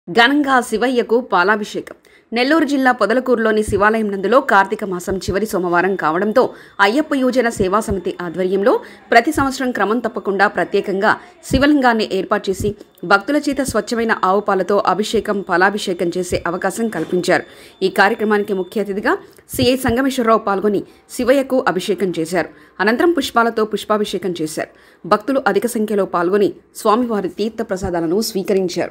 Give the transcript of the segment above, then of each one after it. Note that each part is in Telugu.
ఘనంగా శివయ్యకు పాలాభిషేకం నెల్లూరు జిల్లా పొదలకూరులోని శివాలయం నందులో కార్తీక మాసం చివరి సోమవారం కావడంతో అయ్యప్ప యోజన సేవా సమితి ఆధ్వర్యంలో ప్రతి సంవత్సరం క్రమం తప్పకుండా ప్రత్యేకంగా శివలింగాన్ని ఏర్పాటు చేసి భక్తుల చేత స్వచ్ఛమైన ఆవు పాలతో అభిషేకం పాలాభిషేకం చేసే అవకాశం కల్పించారు ఈ కార్యక్రమానికి ముఖ్య అతిథిగా సిఐ సంగమేశ్వరరావు పాల్గొని శివయ్యకు అభిషేకం చేశారు అనంతరం పుష్పాలతో పుష్పాభిషేకం చేశారు భక్తులు అధిక సంఖ్యలో పాల్గొని స్వామివారి తీర్థ ప్రసాదాలను స్వీకరించారు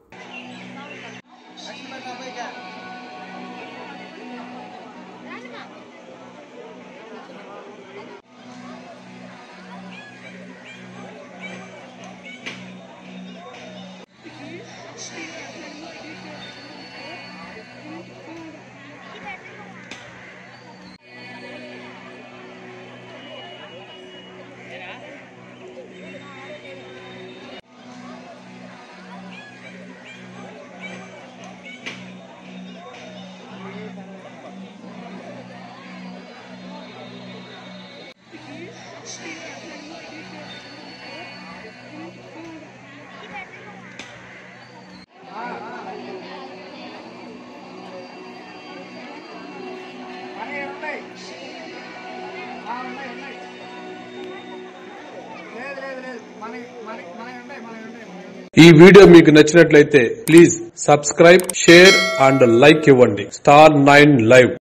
మనవి ఉన్నాయి ఆ, ఉన్నాయి ఉన్నాయి లేదు లేదు లేదు మన మన మనవి ఉన్నాయి మనవి ఉన్నాయి మనవి ఉన్నాయి ఈ వీడియో మీకు నచ్చినట్లయితే please subscribe share and like ఇవ్వండి స్టార్ నైన్ లైవ్